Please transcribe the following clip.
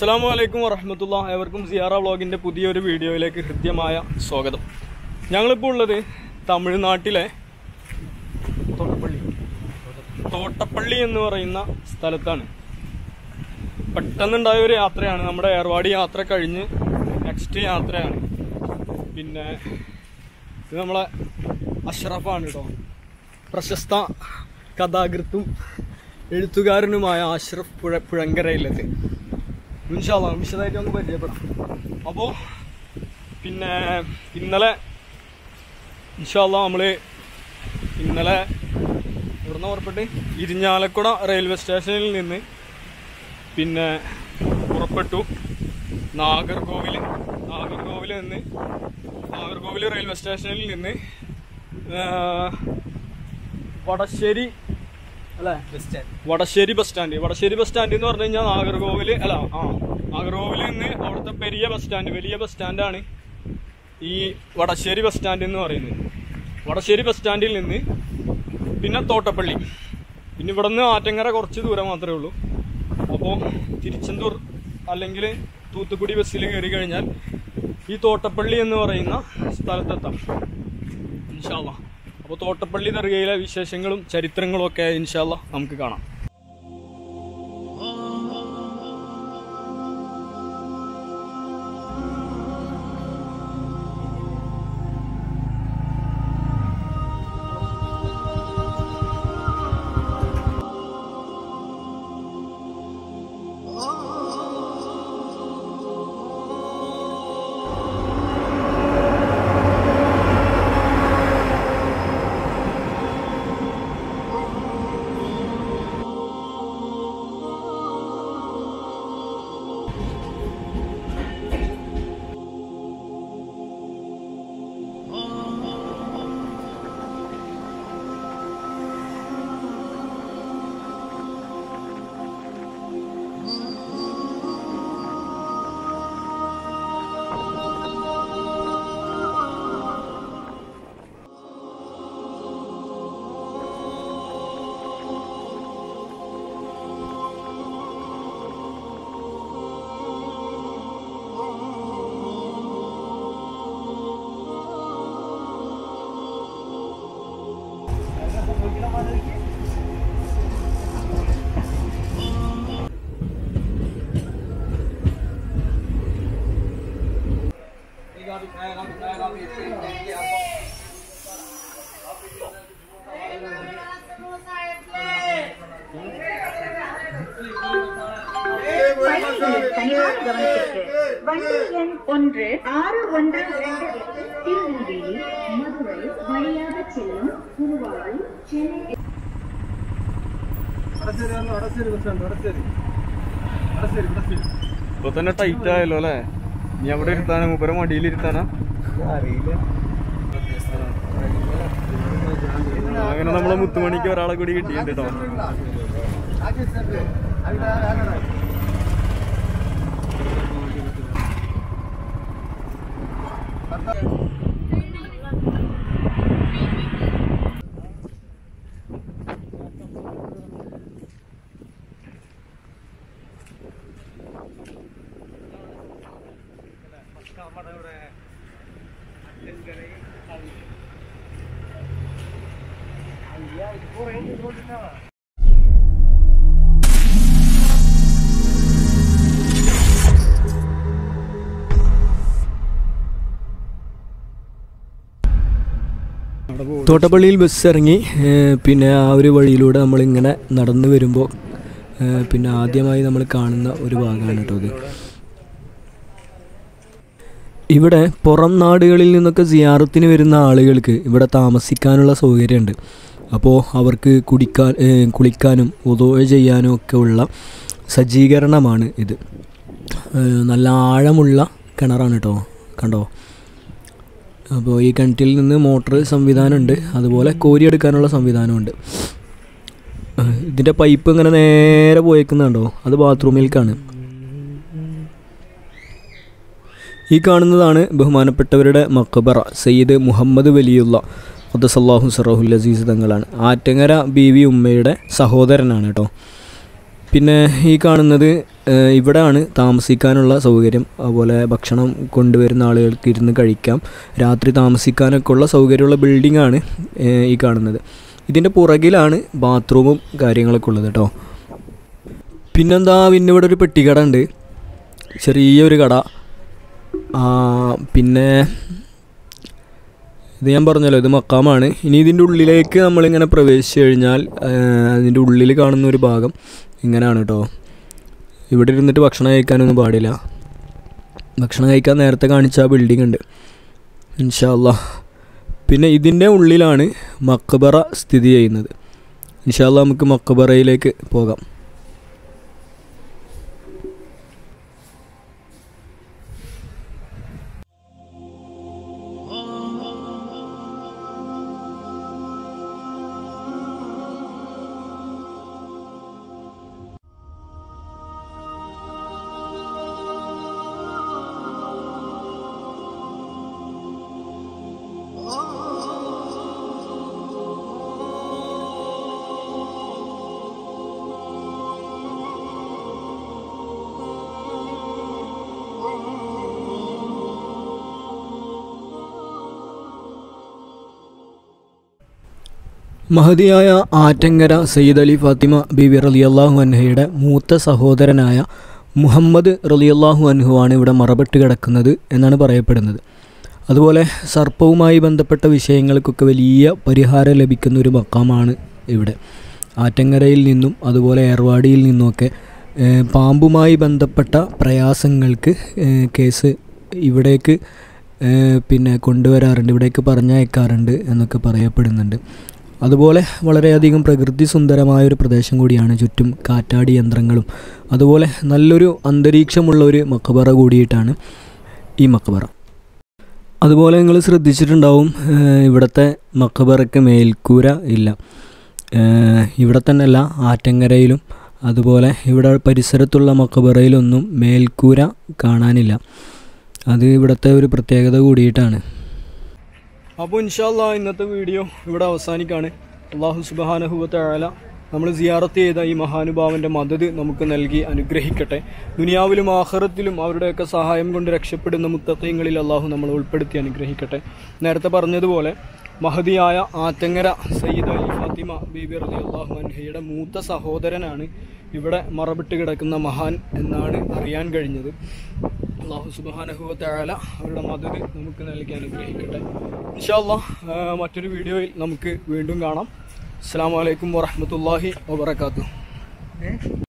അസ്സാം വലൈക്കും വറഹമത്തുള്ള ഏവർക്കും സിയാറ വ്ളോഗിൻ്റെ പുതിയൊരു വീഡിയോയിലേക്ക് ഹൃദ്യമായ സ്വാഗതം ഞങ്ങളിപ്പോൾ ഉള്ളത് തമിഴ്നാട്ടിലെ തോട്ടപ്പള്ളി തോട്ടപ്പള്ളി എന്ന് പറയുന്ന സ്ഥലത്താണ് പെട്ടെന്നുണ്ടായ ഒരു യാത്രയാണ് നമ്മുടെ ഏർവാടി യാത്ര കഴിഞ്ഞ് നെക്സ്റ്റ് യാത്രയാണ് പിന്നെ ഇത് നമ്മളെ അഷ്റഫാണ് കേട്ടോ പ്രശസ്ത കഥാകൃത്തും എഴുത്തുകാരനുമായ അഷ്റഫ് പുഴ പുഴങ്കരയിലെത്തി ഇൻഷാല്ല വിശദമായിട്ട് നമുക്ക് പരിചയപ്പെടാം അപ്പോൾ പിന്നെ ഇന്നലെ ഇൻഷാല്ല നമ്മൾ ഇന്നലെ ഇവിടുന്ന് പുറപ്പെട്ട് ഇരിഞ്ഞാലക്കുട റെയിൽവേ സ്റ്റേഷനിൽ നിന്ന് പിന്നെ പുറപ്പെട്ടു നാഗർകോവിൽ നാഗർകോവിൽ നിന്ന് നാഗർകോവിൽ റെയിൽവേ സ്റ്റേഷനിൽ നിന്ന് ആ, വടശ്ശേരി അല്ലേ Vadasseri bus stand Vadasseri bus stand എന്ന് പറഞ്ഞു കഴിഞ്ഞാൽ നാഗർകോവില് അല്ല ആ നാഗർകോവിലിൽ നിന്ന് അവിടുത്തെ പെരിയ ബസ് സ്റ്റാൻഡ് വലിയ ബസ് സ്റ്റാൻഡാണ് ഈ വടശ്ശേരി ബസ് സ്റ്റാൻഡ് എന്ന് പറയുന്നത് വടശ്ശേരി ബസ് സ്റ്റാൻഡിൽ നിന്ന് പിന്നെ തോട്ടപ്പള്ളി പിന്നെ ഇവിടെ നിന്ന് ആറ്റങ്ങര കുറച്ച് ദൂരം മാത്രമേ ഉള്ളൂ അപ്പോൾ തിരുച്ചെന്തൂർ അല്ലെങ്കിൽ തൂത്തുക്കുടി ബസ്സിൽ കയറി കഴിഞ്ഞാൽ ഈ തോട്ടപ്പള്ളി എന്ന് പറയുന്ന സ്ഥലത്തെത്താം ഇൻഷാല്ല അപ്പോൾ തോട്ടപ്പള്ളി ദർഗയിലെ വിശേഷങ്ങളും ചരിത്രങ്ങളും ഒക്കെ ഇൻഷാല്ല നമുക്ക് കാണാം தனியான கவனத்திற்கு வண்டி எண் ஒன்று ஆறு ஒன்று இரண்டு எட்டு திருநெல்வேலி மதுரை வழியாக செல்லும் திருவாரூர் சென்னை ഇപ്പൊ തന്നെ ടൈറ്റ് ആയല്ലോ അല്ലേ നീ അവിടെ ഇരുത്താനാ മൂപ്പര മടിയിൽ ഇരുത്താനാ അങ്ങനെ നമ്മളെ മുത്തുമണിക്ക് ഒരാളെ കൂടി കിട്ടിയിട്ടുണ്ട് കേട്ടോ തോട്ടപ്പള്ളിയിൽ ബസ് ഇറങ്ങി ഏഹ് പിന്നെ ആ ഒരു വഴിയിലൂടെ നമ്മളിങ്ങനെ നടന്നു വരുമ്പോൾ ഏഹ് പിന്നെ ആദ്യമായി നമ്മൾ കാണുന്ന ഒരു ഭാഗമാണ് കേട്ടോ ഇത് ഇവിടെ പുറം നാടുകളിൽ നിന്നൊക്കെ സിയാറത്തിന് വരുന്ന ആളുകൾക്ക് ഇവിടെ താമസിക്കാനുള്ള സൗകര്യമുണ്ട് അപ്പോൾ അവർക്ക് കുടിക്കാൻ ഏഹ് കുളിക്കാനും ഉദോ ചെയ്യാനും ഒക്കെ ഉള്ള സജ്ജീകരണമാണ് ഇത് ഏഹ് നല്ല ആഴമുള്ള കിണറാണ് കേട്ടോ കണ്ടോ അപ്പോൾ ഈ കിണറ്റിൽ നിന്ന് മോട്ടർ സംവിധാനമുണ്ട് അതുപോലെ കോരിയെടുക്കാനുള്ള സംവിധാനമുണ്ട് ഏഹ് ഇതിൻ്റെ പൈപ്പ് ഇങ്ങനെ നേരെ പോയേക്കുന്നുണ്ടോ അത് ബാത്റൂമിലേക്കാണ് ഈ കാണുന്നതാണ് ബഹുമാനപ്പെട്ടവരുടെ മക്കബറ സയ്യിദ് മുഹമ്മദ് വലിയുള്ള അബ്ദുസല്ലാഹു സറഹുൽ അസീസ് തങ്ങളാണ് ആറ്റങ്ങര ബി വി ഉമ്മയുടെ സഹോദരനാണ് കേട്ടോ പിന്നെ ഈ കാണുന്നത് ഏഹ്, ഇവിടെയാണ് താമസിക്കാനുള്ള സൗകര്യം അതുപോലെ ഭക്ഷണം കൊണ്ടുവരുന്ന ആളുകൾക്ക് ഇരുന്ന് കഴിക്കാം രാത്രി താമസിക്കാനൊക്കെ ഉള്ള സൗകര്യമുള്ള ബിൽഡിംഗാണ് ഏഹ്, ഈ കാണുന്നത് ഇതിൻ്റെ പുറകിലാണ് ബാത്റൂമും കാര്യങ്ങളൊക്കെ ഉള്ളത് കേട്ടോ പിന്നെന്താ പിന്നെ ഇവിടെ ഒരു പെട്ടിക്കട ഉണ്ട് ചെറിയൊരു കട ആ, പിന്നെ ഇത് ഞാൻ പറഞ്ഞല്ലോ ഇത് മക്കാമാണ് ഇനി ഇതിൻ്റെ ഉള്ളിലേക്ക് നമ്മളിങ്ങനെ പ്രവേശിച്ചു കഴിഞ്ഞാൽ ആ, അതിൻ്റെ ഉള്ളിൽ കാണുന്ന ഒരു ഭാഗം ഇങ്ങനെയാണ് കേട്ടോ ഇവിടെ ഇരുന്നിട്ട് ഭക്ഷണം കഴിക്കാനൊന്നും പാടില്ല ഭക്ഷണം കഴിക്കാൻ നേരത്തെ കാണിച്ച ആ ബിൽഡിംഗ് ഉണ്ട് ഇൻഷാല്ല പിന്നെ ഇതിൻ്റെ ഉള്ളിലാണ് മക്കബറ സ്ഥിതി ചെയ്യുന്നത് ഇൻഷാല്ല നമുക്ക് മക്കബറയിലേക്ക് പോകാം മഹതിയായ ആറ്റങ്കര സയ്യിദ് അലി ഫാത്തിമ ബിബി റലിയല്ലാഹു അൻഹയുടെ മൂത്ത സഹോദരനായ മുഹമ്മദ് റലിയല്ലാഹു അൻഹു ആണ് ഇവിടെ മറപ്പെട്ട് കിടക്കുന്നത് എന്നാണ് പറയപ്പെടുന്നത് അതുപോലെ സർപ്പവുമായി ബന്ധപ്പെട്ട വിഷയങ്ങൾക്കൊക്കെ വലിയ പരിഹാരം ലഭിക്കുന്ന ഒരു മക്കാമാണ് ഇവിടെ ആറ്റങ്കരയിൽ നിന്നും അതുപോലെ ഏർവാടിയിൽ നിന്നുമൊക്കെ ഏഹ്, പാമ്പുമായി ബന്ധപ്പെട്ട പ്രയാസങ്ങൾക്ക് ഏഹ്, കേസ് ഇവിടേക്ക് ഏഹ്, പിന്നെ കൊണ്ടുവരാറുണ്ട് ഇവിടേക്ക് പറഞ്ഞയക്കാറുണ്ട് എന്നൊക്കെ പറയപ്പെടുന്നുണ്ട് അതുപോലെ വളരെയധികം പ്രകൃതി സുന്ദരമായ ഒരു പ്രദേശം കൂടിയാണ് ചുറ്റും കാറ്റാടി യന്ത്രങ്ങളും അതുപോലെ നല്ലൊരു അന്തരീക്ഷമുള്ള ഒരു മക്കബറ കൂടിയിട്ടാണ് ഈ മക്കബറ അതുപോലെ നിങ്ങൾ ശ്രദ്ധിച്ചിട്ടുണ്ടാവും ഏഹ്, ഇവിടുത്തെ മക്കബറയ്ക്ക് മേൽക്കൂര ഇല്ല ഏഹ്, ഇവിടെ തന്നെയല്ല ആറ്റങ്കരയിലും അതുപോലെ ഇവിടെ പരിസരത്തുള്ള മക്കബറയിലൊന്നും മേൽക്കൂര കാണാനില്ല അത് ഇവിടുത്തെ ഒരു പ്രത്യേകത കൂടിയിട്ടാണ് അപ്പോൾ ഇൻഷാല്ല ഇന്നത്തെ വീഡിയോ ഇവിടെ അവസാനിക്കാണ് അള്ളാഹു സുബാനഹുവല നമ്മൾ സിയാറത്ത് ചെയ്ത ഈ മഹാനുഭാവന്റെ മദത് നമുക്ക് നൽകി അനുഗ്രഹിക്കട്ടെ ദുനിയാവിലും ആഹ്റത്തിലും അവരുടെയൊക്കെ സഹായം കൊണ്ട് രക്ഷപ്പെടുന്ന മുത്തത്വങ്ങളിൽ അള്ളാഹു നമ്മൾ ഉൾപ്പെടുത്തി അനുഗ്രഹിക്കട്ടെ നേരത്തെ പറഞ്ഞതുപോലെ മഹതിയായ ആറ്റങ്ങര സയ്യിദ് അലി ഫാത്തിമ ബീബി റലി അള്ളാഹു അൻഹയുടെ മൂത്ത സഹോദരനാണ് ഇവിടെ മറവിട്ട് കിടക്കുന്ന മഹാൻ എന്നാണ് അറിയാൻ കഴിഞ്ഞത് അള്ളാഹു സുബാനഹുവല അവരുടെ മദത് നമുക്ക് നൽകി അനുഗ്രഹിക്കട്ടെ ഇൻഷാല്ലാ ആ, മറ്റൊരു വീഡിയോയിൽ നമുക്ക് വീണ്ടും കാണാം അസ്സാം വലൈക്കും വാഹമത്തല്ലാഹി വാബർക്കാത്തു